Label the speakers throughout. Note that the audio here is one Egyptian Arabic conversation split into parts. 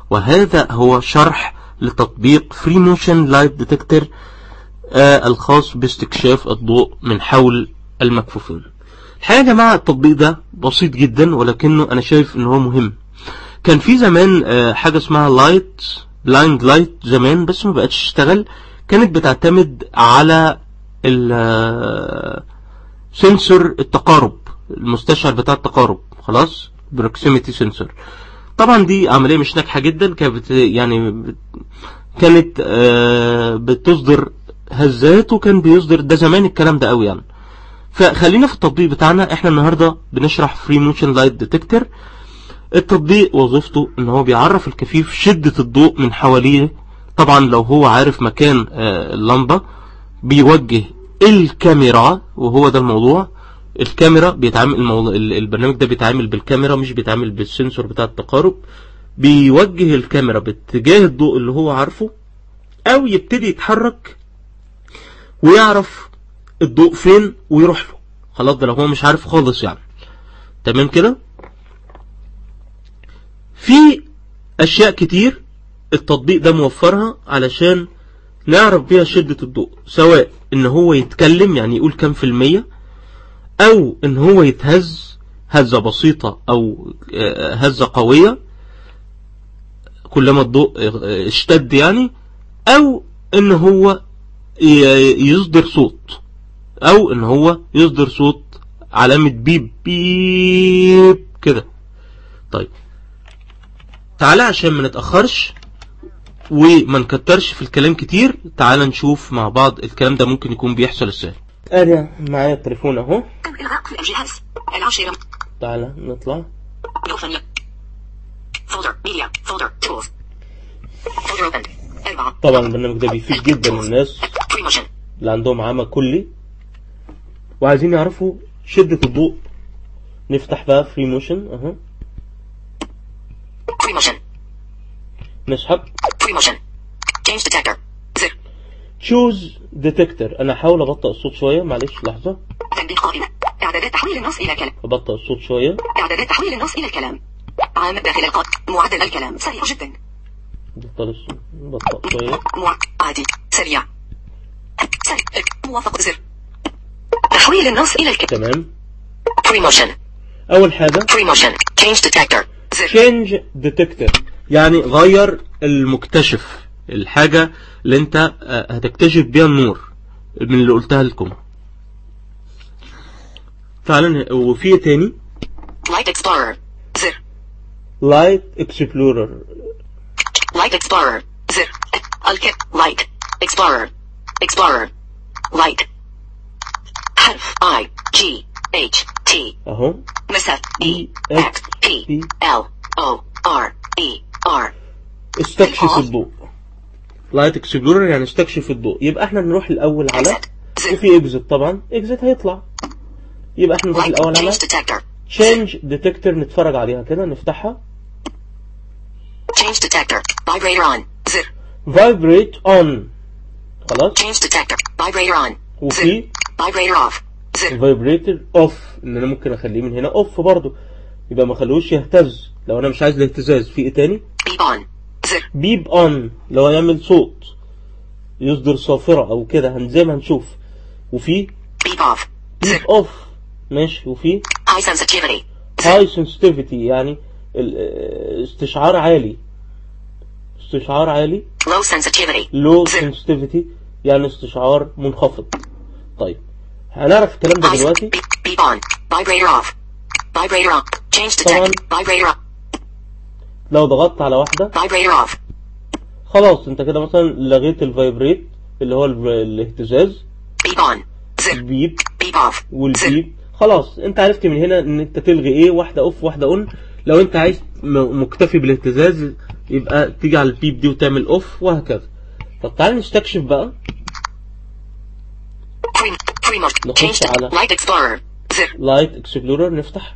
Speaker 1: وهذا هو شرح لتطبيق فري موشن لايت ديتكتور الخاص باستكشاف الضوء من حول المكفوفين الحقيقة يا جماعة التطبيق ده بسيط جدا ولكنه انا شايف ان هو مهم كان في زمان آه، حاجة اسمها لايت بلايند لايت زمان بس ما بقتش تشتغل كانت بتعتمد على ال سنسور التقارب المستشعر بتاع التقارب خلاص بروكسيميتي سنسور طبعا دي عملية مش ناجحة جدا كانت بت- يعني بت- كانت آه، بتصدر هزات وكان بيصدر ده زمان الكلام ده قوي يعني فخلينا في التطبيق بتاعنا احنا النهاردة بنشرح فري موشن لايت ديتكتور التطبيق وظيفته ان هو بيعرف الكفيف شدة الضوء من حواليه طبعا لو هو عارف مكان آه، اللمبة بيوجه الكاميرا وهو ده الموضوع الكاميرا بيتعامل الموضوع ال- البرنامج ده بيتعامل بالكاميرا مش بيتعامل بالسنسور بتاع التقارب بيوجه الكاميرا باتجاه الضوء اللي هو عارفه او يبتدي يتحرك ويعرف الضوء فين ويروح له خلاص ده لو هو مش عارف خالص يعني تمام كده في اشياء كتير التطبيق ده موفرها علشان نعرف بيها شدة الضوء سواء ان هو يتكلم يعني يقول كام في المية او ان هو يتهز هزة بسيطة او آه، هزة قوية كلما الضوء آه، اشتد يعني او ان هو ي- يصدر صوت او ان هو يصدر صوت علامة بيب بيب كده طيب تعالى عشان ما نتأخرش وما نكترش في الكلام كتير تعالى نشوف مع بعض الكلام ده ممكن يكون بيحصل ازاي ادي معايا التليفون اهو
Speaker 2: إلغاء كل الجهاز العاشرة
Speaker 1: تعالى نطلع
Speaker 2: ثانية فولدر ميديا فولدر تولز فولدر اوبن أربعة
Speaker 1: طبعا البرنامج ده بيفيد جدا الناس
Speaker 2: فري موشن
Speaker 1: اللي عندهم عمى كلي وعايزين يعرفوا شدة الضوء نفتح بقى فري موشن اهو
Speaker 2: فري موشن
Speaker 1: نسحب
Speaker 2: فري موشن تشينج ديتكتور زر
Speaker 1: تشوز ديتكتور انا هحاول ابطئ الصوت شوية معلش لحظة
Speaker 2: تنبيه قائمة إعدادات تحويل النص إلى كلام
Speaker 1: ابطئ الصوت شوية
Speaker 2: إعدادات تحويل النص إلى الكلام عام داخل القط معدل الكلام سريع جدا
Speaker 1: بطل الصوت بطئ شوية
Speaker 2: مع عادي سريع سريع موافق زر تحويل النص إلى الكلام
Speaker 1: تمام
Speaker 2: فري موشن
Speaker 1: اول حاجة
Speaker 2: فري موشن تشينج ديتكتور زر
Speaker 1: change detector يعني غير المكتشف الحاجة اللي انت آه، هتكتشف بيها النور من اللي قلتها لكم تعالى ن- وفي إيه تاني
Speaker 2: لايت اكسبلورر زر
Speaker 1: light explorer
Speaker 2: لايت اكسبلورر زر الكت لايت اكسبلورر اكسبلورر لايت حرف اي جي اتش تي
Speaker 1: اهو
Speaker 2: مسافة اي
Speaker 1: E,
Speaker 2: اكس
Speaker 1: X,
Speaker 2: بي
Speaker 1: P.
Speaker 2: ال او ار اي ار
Speaker 1: استكشف الضوء light explorer يعني استكشف الضوء يبقى احنا نروح الاول على
Speaker 2: اكزت زر
Speaker 1: وفي exit طبعا exit هيطلع يبقى احنا نروح
Speaker 2: لايت
Speaker 1: الاول على
Speaker 2: تشينج ديتكتور
Speaker 1: change detector نتفرج عليها كده نفتحها
Speaker 2: تشينج ديتكتور فايبريتور اون زر
Speaker 1: vibrate on خلاص
Speaker 2: تشينج ديتكتور فايبريتور اون
Speaker 1: وفي
Speaker 2: زر فايبريتور اوف زر
Speaker 1: فايبريتر اوف ان انا ممكن اخليه من هنا اوف برضو يبقى ما اخلوش يهتز لو انا مش عايز الاهتزاز في ايه تاني
Speaker 2: بيب اون زر
Speaker 1: بيب اون لو يعمل صوت يصدر صافرة او كده هن زي ما هنشوف وفي
Speaker 2: بيب اوف
Speaker 1: بيب
Speaker 2: زر
Speaker 1: اوف ماشي وفي
Speaker 2: هاي سنسيتيفيتي
Speaker 1: هاي سنسيتيفيتي يعني ال- استشعار عالي استشعار عالي
Speaker 2: لو سنسيتيفيتي
Speaker 1: لو
Speaker 2: زر
Speaker 1: سنسيتيفيتي يعني استشعار منخفض طيب هنعرف الكلام ده دلوقتي
Speaker 2: Beep on. Vibrator off. Vibrator on. Change
Speaker 1: طبعا
Speaker 2: detect. Vibrator off.
Speaker 1: لو ضغطت على واحدة
Speaker 2: Vibrator off.
Speaker 1: خلاص انت كده مثلا لغيت الفايبريت اللي هو ال- الاهتزاز
Speaker 2: Beep on. Zip.
Speaker 1: البيب
Speaker 2: Beep off. Zip.
Speaker 1: والبيب خلاص انت عرفت من هنا ان انت تلغي ايه واحدة اوف واحدة اون لو انت عايز م- مكتفي بالاهتزاز يبقى تيجي على البيب دي وتعمل اوف وهكذا طب تعال نستكشف بقى
Speaker 2: Free. Free motion.
Speaker 1: نخش
Speaker 2: Change the
Speaker 1: على-
Speaker 2: light explorer. Zip.
Speaker 1: لايت اكسبلورر نفتح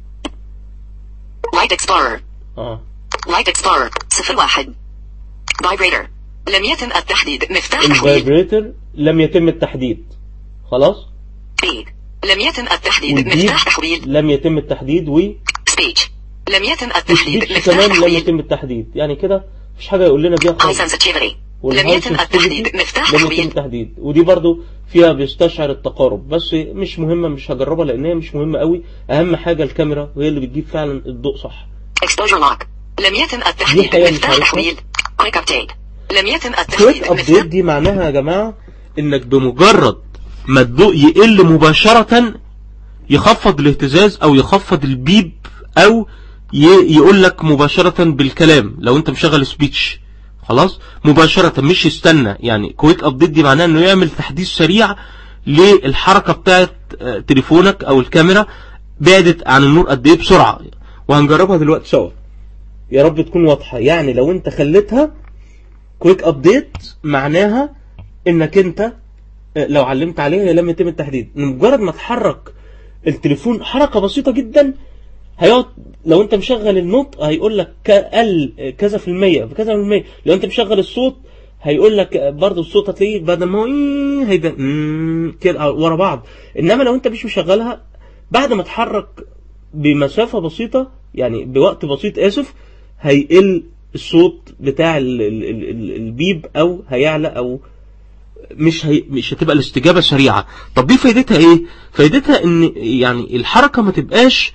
Speaker 2: Light explorer.
Speaker 1: اه
Speaker 2: Light explorer. صفر واحد. Vibrator. لم يتم التحديد مفتاح تحويل
Speaker 1: الفايبريتر لم يتم التحديد خلاص
Speaker 2: بيب لم يتم التحديد
Speaker 1: والبيب
Speaker 2: مفتاح تحويل
Speaker 1: لم يتم التحديد و
Speaker 2: speech لم يتم التحديد
Speaker 1: سبيتش
Speaker 2: مفتاح
Speaker 1: كمان لم
Speaker 2: تحويل
Speaker 1: يتم التحديد يعني كده مفيش حاجة يقول لنا بيها
Speaker 2: high
Speaker 1: خالص
Speaker 2: sensitivity لم
Speaker 1: والهاي
Speaker 2: يتم التحديد
Speaker 1: sensitivity
Speaker 2: مفتاح
Speaker 1: لم يتم
Speaker 2: تحويل
Speaker 1: التحديد ودي برضو فيها بيستشعر التقارب بس مش مهمة مش هجربها لان هي مش مهمة قوي اهم حاجة الكاميرا وهي اللي بتجيب فعلا الضوء صح
Speaker 2: exposure lock لم يتم التحديد
Speaker 1: حقيقة مش
Speaker 2: مفتاح
Speaker 1: عارفها.
Speaker 2: تحويل quick update لم يتم
Speaker 1: كويك
Speaker 2: التحديد
Speaker 1: ابديت
Speaker 2: مفتاح
Speaker 1: دي معناها يا جماعة انك بمجرد ما الضوء يقل مباشرة يخفض الاهتزاز او يخفض البيب او يقول لك مباشرة بالكلام لو انت مشغل سبيتش خلاص مباشرة مش يستنى يعني كويك ابديت دي معناها انه يعمل تحديث سريع للحركة بتاعت آه، تليفونك او الكاميرا بعدت عن النور قد ايه بسرعة وهنجربها دلوقتي سوا يا رب تكون واضحة يعني لو انت خليتها كويك ابديت معناها انك انت آه، لو علمت عليها هي لم يتم التحديد مجرد ما تحرك التليفون حركة بسيطة جدا هيقعد لو انت مشغل النوت هيقول لك قل كذا في المية كذا في المية لو انت مشغل الصوت هيقول لك برضه الصوت هتلاقيه بدل ما هو إيه هيبقى مم كده ورا بعض انما لو انت مش مشغلها بعد ما تحرك بمسافة بسيطة يعني بوقت بسيط اسف هيقل الصوت بتاع ال ال ال ال البيب او هيعلى او مش هي مش هتبقى الاستجابة سريعة طب دي فايدتها ايه فايدتها ان يعني الحركة ما تبقاش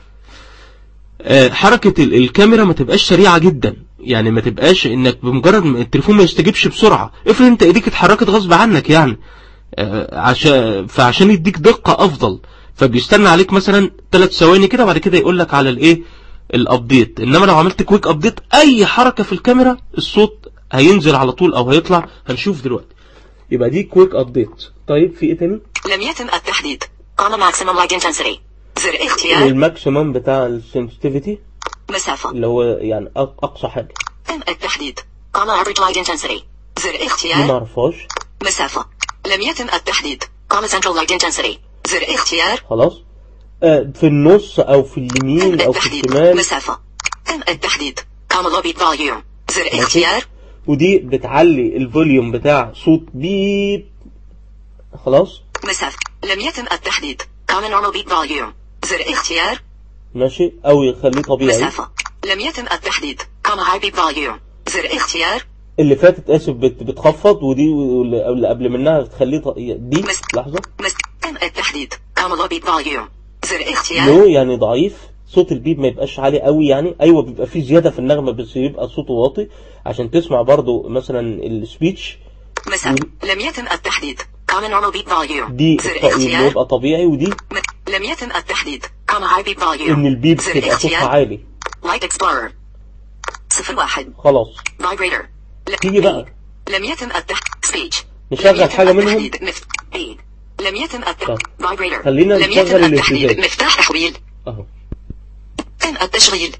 Speaker 1: آه، حركة ال- الكاميرا ما تبقاش سريعة جدا يعني ما تبقاش انك بمجرد ما التليفون ما يستجيبش بسرعة افرض انت ايديك اتحركت غصب عنك يعني آه، عشان فعشان يديك دقة افضل فبيستنى عليك مثلا ثلاث ثواني كده وبعد كده يقول لك على الايه الابديت انما لو عملت كويك ابديت اي حركة في الكاميرا الصوت هينزل على طول او هيطلع هنشوف دلوقتي يبقى دي كويك ابديت طيب في ايه تاني
Speaker 2: لم يتم التحديد قام maximum light intensity زر اختيار
Speaker 1: الماكسيمم بتاع السنسيتيفيتي
Speaker 2: مسافة
Speaker 1: اللي هو يعني أق- اقصى حاجة
Speaker 2: تم التحديد قام average light intensity زر
Speaker 1: دي ما
Speaker 2: اختيار
Speaker 1: اعرفهاش
Speaker 2: مسافة لم يتم التحديد قام central light intensity زر اختيار
Speaker 1: خلاص آه في النص او في اليمين
Speaker 2: تم
Speaker 1: او في
Speaker 2: التحديد
Speaker 1: الشمال
Speaker 2: مسافة تم التحديد قام lobby volume زر
Speaker 1: ماشي.
Speaker 2: اختيار
Speaker 1: ودي بتعلي الفوليوم بتاع صوت بيب خلاص
Speaker 2: مسافة لم يتم التحديد قام normal beat volume زر اختيار
Speaker 1: ماشي او يخليه طبيعي
Speaker 2: مسافة لم يتم التحديد قام high beat volume زر اختيار
Speaker 1: اللي فاتت اسف بت بتخفض ودي واللي اللي قبل منها بتخليه ط... دي
Speaker 2: مس-
Speaker 1: لحظة
Speaker 2: مس... تم التحديد قام low beat volume زر اختيار
Speaker 1: لو يعني ضعيف صوت البيب ما يبقاش عالي قوي يعني ايوه بيبقى فيه زيادة في النغمة بس يبقى صوته واطي عشان تسمع برضو مثلا السبيتش
Speaker 2: مسافة لم يتم التحديد قام normal beat volume
Speaker 1: دي
Speaker 2: زر
Speaker 1: الط- اللي
Speaker 2: اختيار
Speaker 1: يبقى طبيعي ودي
Speaker 2: م- لم يتم التحديد قام high beat volume
Speaker 1: ان البيب
Speaker 2: زر
Speaker 1: تبقى صوتها
Speaker 2: اختيار
Speaker 1: عالي
Speaker 2: light explorer صفر واحد
Speaker 1: خلاص
Speaker 2: vibrator ل-
Speaker 1: تيجي بقى
Speaker 2: لم يتم التحديد speech
Speaker 1: نشغل
Speaker 2: لم يتم
Speaker 1: حاجة منهم؟
Speaker 2: التحديد مف... بيد. لم يتم التحديد
Speaker 1: طب.
Speaker 2: vibrator
Speaker 1: خلينا
Speaker 2: لم
Speaker 1: نشغل
Speaker 2: يتم التحديد
Speaker 1: الاهتزاز.
Speaker 2: مفتاح تحويل
Speaker 1: اهو
Speaker 2: تم التشغيل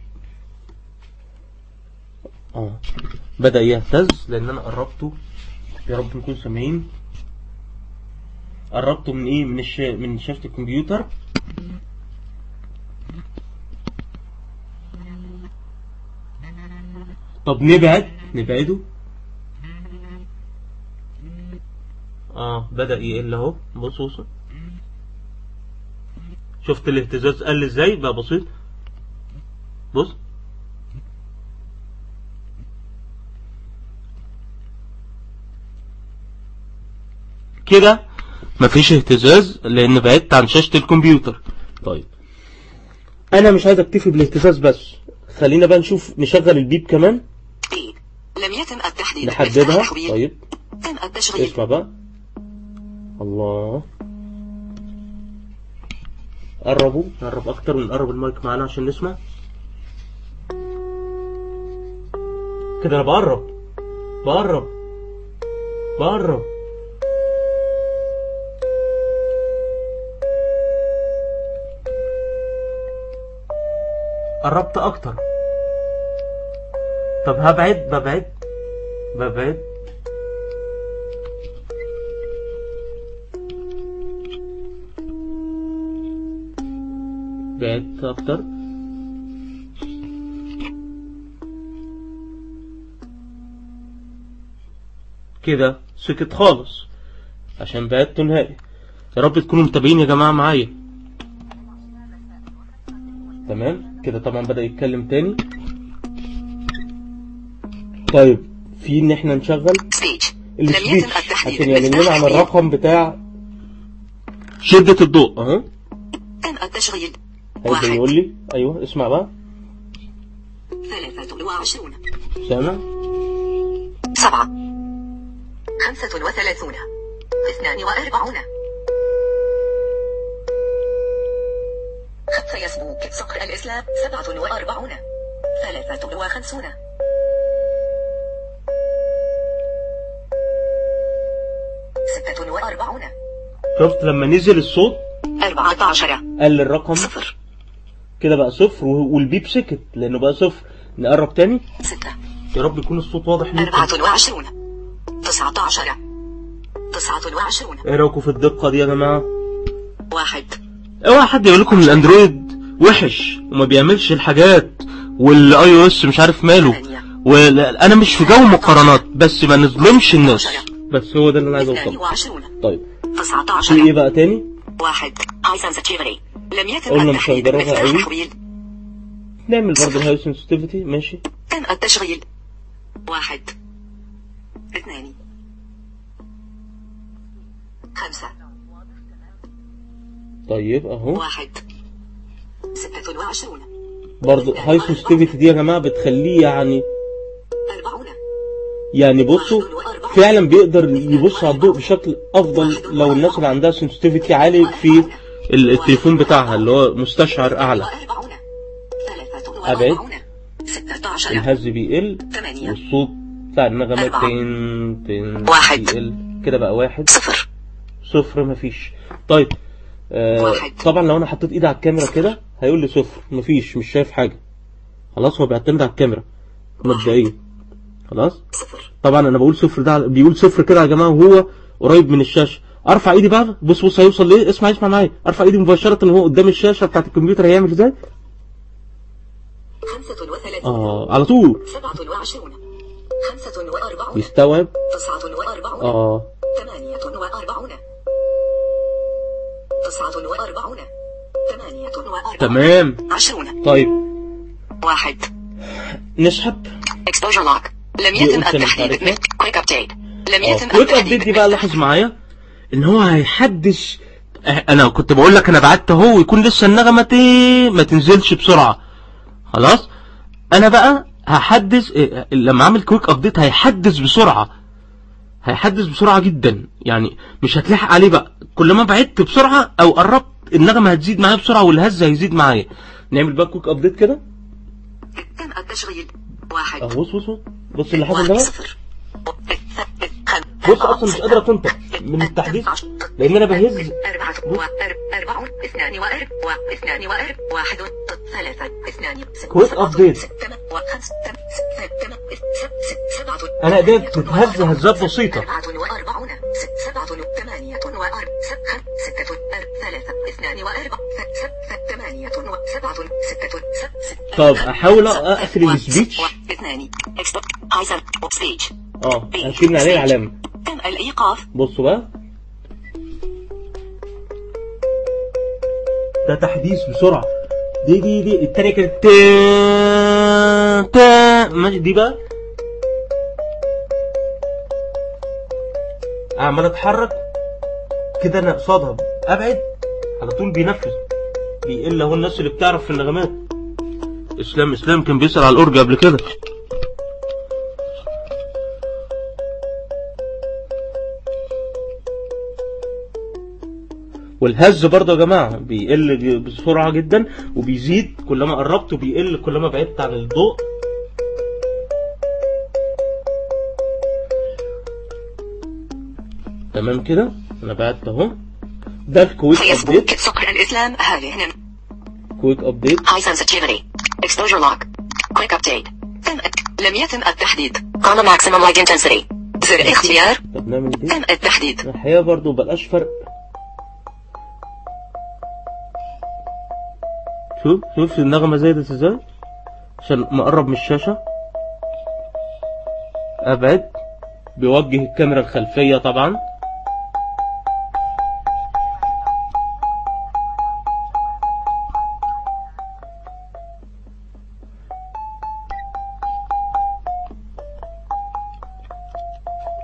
Speaker 1: اه بدأ يهتز لان انا قربته يا رب نكون سامعين قربته من ايه من الش... من شاشة الكمبيوتر طب نبعد نبعده اه بدأ يقل اهو بص بص شفت الاهتزاز قل ازاي بقى بسيط بص كده مفيش اهتزاز لان بعدت عن شاشة الكمبيوتر طيب انا مش عايز اكتفي بالاهتزاز بس خلينا بقى نشوف نشغل البيب كمان
Speaker 2: بيد. لم يتم التحديد مفتاح
Speaker 1: نحددها
Speaker 2: تحويل
Speaker 1: طيب
Speaker 2: تم التشغيل
Speaker 1: اسمع بقى الله قربوا قرب اكتر ونقرب المايك معانا عشان نسمع كده انا بقرب بقرب بقرب قربت اكتر طب هبعد ببعد ببعد بعدت اكتر كده سكت خالص عشان بعدت نهائي يا رب تكونوا متابعين يا جماعة معايا تمام كده طبعا بدأ يتكلم تاني طيب في ان احنا نشغل
Speaker 2: سبيتش لم يتم
Speaker 1: السبيتش
Speaker 2: التحديد
Speaker 1: عشان يعمل
Speaker 2: مفتاح
Speaker 1: لنا عن
Speaker 2: تحديد.
Speaker 1: الرقم بتاع شدة الضوء اهو
Speaker 2: تم التشغيل
Speaker 1: هيبدأ
Speaker 2: واحد
Speaker 1: يقول لي ايوه اسمع بقى
Speaker 2: ثلاثة وعشرون
Speaker 1: سامع
Speaker 2: سبعة خمسة وثلاثون اثنان وأربعون فيسبوك صقر الإسلام سبعة وأربعون ثلاثة وخمسون ستة وأربعون
Speaker 1: شفت لما نزل الصوت
Speaker 2: أربعة عشر
Speaker 1: قل الرقم
Speaker 2: صفر
Speaker 1: كده بقى صفر و- والبيب سكت لانه بقى صفر نقرب تاني
Speaker 2: ستة
Speaker 1: يا رب يكون الصوت واضح ليكم
Speaker 2: أربعة وعشرون تسعة عشر تسعة وعشرون
Speaker 1: ايه رايكم في الدقة دي يا جماعة
Speaker 2: واحد
Speaker 1: اوعى حد يقول لكم الاندرويد وحش وما بيعملش الحاجات والاي او اس مش عارف ماله
Speaker 2: ثمانية
Speaker 1: وانا مش في جو مقارنات بس ما نظلمش الناس بس هو ده اللي انا عايز
Speaker 2: اثنان
Speaker 1: اوصله
Speaker 2: وعشرون
Speaker 1: طيب
Speaker 2: تسعة
Speaker 1: في ايه
Speaker 2: عشر
Speaker 1: بقى تاني
Speaker 2: واحد هاي سنسيتيفيتي لم يتم
Speaker 1: قلنا مش
Speaker 2: التحديد
Speaker 1: هنجربها
Speaker 2: مفتاح
Speaker 1: قوي.
Speaker 2: تحويل
Speaker 1: نعمل برضه الهاي سنسيتيفيتي ماشي
Speaker 2: تم التشغيل واحد اثنان خمسة
Speaker 1: طيب اهو
Speaker 2: واحد ستة وعشرون
Speaker 1: برضه هاي سنسيتيفيتي دي يا جماعة بتخليه يعني
Speaker 2: أربعون
Speaker 1: يعني بصوا فعلا بيقدر يبص على الضوء بشكل افضل لو الناس اللي عندها سنسيتيفيتي عالي في ال- التليفون بتاعها اللي هو مستشعر اعلى
Speaker 2: وأربعون ثلاثة
Speaker 1: أبعد.
Speaker 2: وأربعون ستة عشر
Speaker 1: الهز بيقل
Speaker 2: ثمانية
Speaker 1: والصوت بتاع النغمة
Speaker 2: أربعة.
Speaker 1: تن تن
Speaker 2: واحد.
Speaker 1: بيقل كده بقى واحد
Speaker 2: صفر
Speaker 1: صفر مفيش طيب آه
Speaker 2: واحد.
Speaker 1: طبعا لو انا حطيت ايدي على الكاميرا كده هيقول لي صفر مفيش مش شايف حاجة خلاص هو بيعتمد على الكاميرا مبدئيا خلاص
Speaker 2: صفر
Speaker 1: طبعا انا بقول صفر ده على- بيقول صفر كده يا جماعه وهو قريب من الشاشه ارفع ايدي بقى بص بص هيوصل ليه اسمع اسمع معايا ارفع ايدي مباشره وهو قدام الشاشه بتاعت الكمبيوتر هيعمل ازاي
Speaker 2: خمسة وثلاثون
Speaker 1: اه على طول
Speaker 2: سبعة وعشرون خمسة وأربعون
Speaker 1: يستوعب
Speaker 2: تسعة وأربعون
Speaker 1: اه
Speaker 2: ثمانية وأربعون تسعة وأربعون ثمانية وأربعون
Speaker 1: تمام
Speaker 2: عشرون
Speaker 1: طيب
Speaker 2: واحد
Speaker 1: نسحب
Speaker 2: exposure lock لم
Speaker 1: دي
Speaker 2: يتم
Speaker 1: option
Speaker 2: التحديد
Speaker 1: بتاعتنا.
Speaker 2: quick update لم
Speaker 1: اه
Speaker 2: يتم
Speaker 1: كويك ابديت دي بقى لاحظ معايا ان هو هيحدث اه، انا كنت بقول لك انا بعت اهو ويكون لسه النغمه تي- ما تنزلش بسرعه خلاص انا بقى هحدث اه، لما اعمل كويك ابديت هيحدث بسرعه هيحدث بسرعه جدا يعني مش هتلحق عليه بقى كل ما بعدت بسرعه او قربت النغمه هتزيد معايا بسرعه والهز هيزيد معايا نعمل بقى كويك ابديت كده
Speaker 2: تم التشغيل واحد
Speaker 1: اه بص بص بص بص اللي حصل
Speaker 2: واحد
Speaker 1: ده بقى.
Speaker 2: صفر
Speaker 1: بص اصلا مش قادر اتنطق من التحديث لان انا بهز
Speaker 2: أربعة وأرب- أربعون اثنان وأرب واثنان وأرب واحد ثلاثة اثنان ستة
Speaker 1: كويك
Speaker 2: سبعة
Speaker 1: أبديت.
Speaker 2: ستة وخمس تم ستة تم سب- ست- سبعة
Speaker 1: أنا إيديا
Speaker 2: ثمانية
Speaker 1: بتتهز
Speaker 2: وأربعون،
Speaker 1: هزات بسيطة.
Speaker 2: أربعة وأربعون ست- سبعة ثمانية وأرب سب- خم- ستة أرب ثلاثة اثنان وأربع ف- سب- ثمانية وسبعة ستة سب- ست-
Speaker 1: طب
Speaker 2: خم-
Speaker 1: أحاول
Speaker 2: سب-
Speaker 1: أقفل
Speaker 2: و-
Speaker 1: السبيتش.
Speaker 2: و- اثنان اكسبورت هايزن سبيتش
Speaker 1: اه هشيل عليه العلامه
Speaker 2: تم الإيقاف
Speaker 1: بصوا بقى ده تحديث بسرعة دي دي دي التانية كانت تا تا ماشي دي بقى عمال اتحرك كده انا قصادها ابعد على طول بينفذ بيقل اهو الناس اللي بتعرف في النغمات اسلام اسلام كان بيسأل على الاورج قبل كده والهز برضه يا جماعة بيقل بسرعة جدا وبيزيد كلما قربت وبيقل كلما بعدت عن الضوء تمام كده انا بعدت اهو ده الكويك
Speaker 2: فيسبوك
Speaker 1: ابديت
Speaker 2: صقر الإسلام هذه هنا
Speaker 1: كويك ابديت
Speaker 2: High sensitivity. Exposure lock. Quick update. تم لم يتم التحديد. قام maximum light intensity. زر اختيار.
Speaker 1: طب نعمل دي
Speaker 2: تم التحديد.
Speaker 1: الحقيقة برضه مبقاش فرق شوف شوف النغمة زادت ازاي عشان مقرب من الشاشة ابعد بيوجه الكاميرا الخلفية طبعا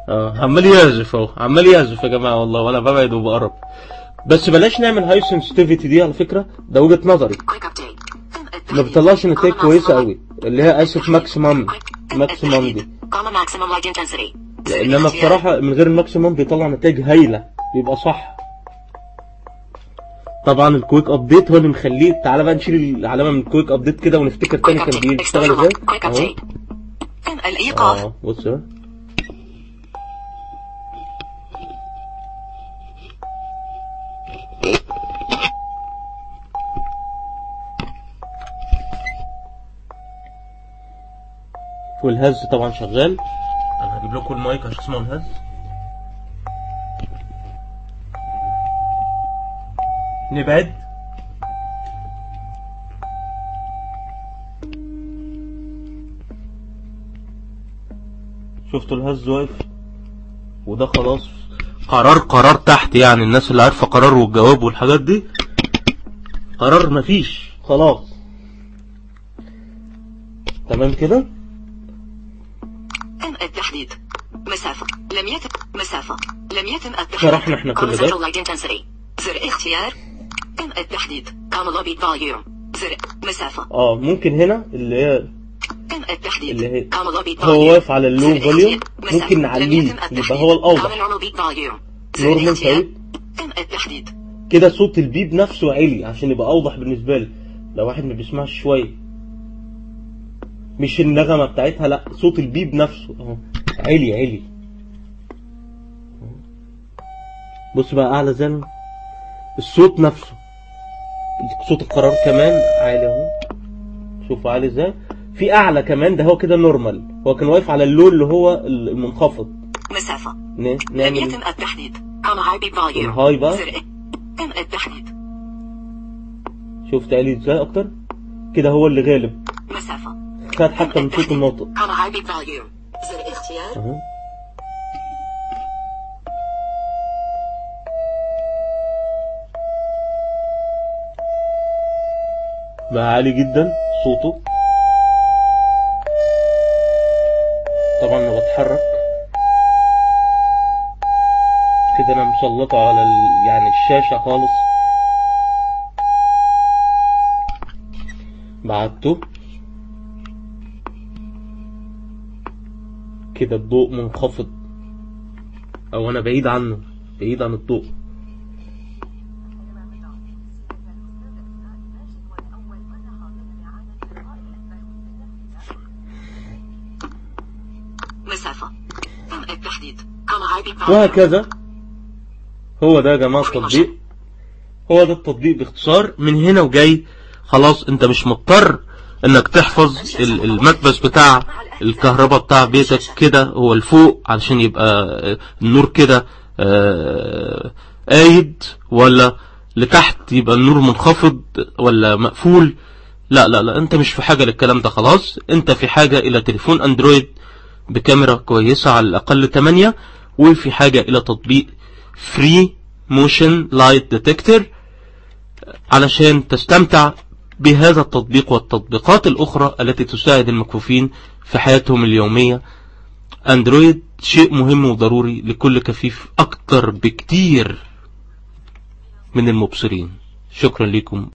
Speaker 1: اه عمال يعزف اهو عمال يعزف يا جماعه والله وانا ببعد وبقرب بس بلاش نعمل هاي سنسيتيفيتي دي على فكره ده وجهه نظري
Speaker 2: Quick update. تم
Speaker 1: ما
Speaker 2: التحديد.
Speaker 1: بتطلعش نتائج
Speaker 2: Comma
Speaker 1: كويسه
Speaker 2: maximum.
Speaker 1: قوي اللي هي اسف ماكسيمم
Speaker 2: تم
Speaker 1: ماكسيمم دي
Speaker 2: التحديد. Comma maximum light intensity. زر
Speaker 1: انما
Speaker 2: الاختيار.
Speaker 1: بصراحه من غير الماكسيمم بيطلع نتائج هايله بيبقى صح طبعا الكويك ابديت هو اللي مخليه تعالى بقى نشيل العلامه من الكويك ابديت كده ونفتكر تاني
Speaker 2: Quick
Speaker 1: كان
Speaker 2: update.
Speaker 1: بيشتغل
Speaker 2: External
Speaker 1: ازاي
Speaker 2: lock. Quick
Speaker 1: اهو
Speaker 2: update. تم الإيقاف.
Speaker 1: اه بص بقى والهز طبعا شغال انا هجيب لكم المايك عشان تسمعوا الهز نبعد شفتوا الهز واقف وده خلاص قرار قرار تحت يعني الناس اللي عارفه قرار والجواب والحاجات دي قرار مفيش خلاص تمام كده
Speaker 2: تم التحديد. مسافة. لم يتم مسافة. لم يتم التحديد.
Speaker 1: شرحنا احنا كل ده.
Speaker 2: Comma central light intensity. زر اختيار. تم التحديد. Comma lobby volume. زر مسافة.
Speaker 1: اه ممكن هنا اللي هي
Speaker 2: تم التحديد.
Speaker 1: اللي هي
Speaker 2: Comma lobby
Speaker 1: هو
Speaker 2: volume.
Speaker 1: واقف على اللو
Speaker 2: زر
Speaker 1: فوليوم
Speaker 2: اختيار. مسافة.
Speaker 1: ممكن
Speaker 2: لم
Speaker 1: نعليه
Speaker 2: يتم
Speaker 1: يبقى
Speaker 2: التحديد.
Speaker 1: هو الاوضح
Speaker 2: Comma normal beat volume. زر
Speaker 1: نورمال
Speaker 2: اختيار.
Speaker 1: سويت
Speaker 2: تم التحديد.
Speaker 1: كده صوت البيب نفسه عالي عشان يبقى اوضح بالنسبه لي لو واحد ما بيسمعش شويه مش النغمه بتاعتها لا صوت البيب نفسه اهو عالي عالي بص بقى اعلى زي الصوت نفسه صوت القرار كمان عالي اهو شوفوا عالي ازاي في اعلى كمان ده هو كده نورمال هو كان واقف على اللو اللي هو المنخفض
Speaker 2: مسافة.
Speaker 1: ن-
Speaker 2: لم
Speaker 1: نعمل
Speaker 2: يتم التحديد. Comma high beat volume.
Speaker 1: الهاي بقى
Speaker 2: زر تم التحديد.
Speaker 1: شفت عالي ازاي اكتر كده هو اللي غالب
Speaker 2: مسافة.
Speaker 1: خد حتى من صوت الناطق
Speaker 2: Comma high beat volume. زر اختيار.
Speaker 1: اهو بقى عالي جدا صوته طبعا انا بتحرك كده انا مسلطه على ال... يعني الشاشة خالص بعته كده الضوء منخفض او انا بعيد عنه بعيد عن الضوء
Speaker 2: مسافة. تم التحديد. Comma high beat volume.
Speaker 1: وهكذا هو ده يا جماعة التطبيق هو ده التطبيق باختصار من هنا وجاي خلاص انت مش مضطر انك تحفظ ال- المكبس بتاع الكهرباء بتاع بيتك كده هو الفوق علشان يبقى آه، النور كده آه، قايد ولا لتحت يبقى النور منخفض ولا مقفول لا لا لا انت مش في حاجة للكلام ده خلاص انت في حاجة الى تليفون اندرويد بكاميرا كويسة على الاقل 8 وفي حاجة الى تطبيق فري موشن لايت ديتكتور علشان تستمتع بهذا التطبيق والتطبيقات الأخرى التي تساعد المكفوفين في حياتهم اليومية أندرويد شيء مهم وضروري لكل كفيف أكتر بكتير من المبصرين شكرا لكم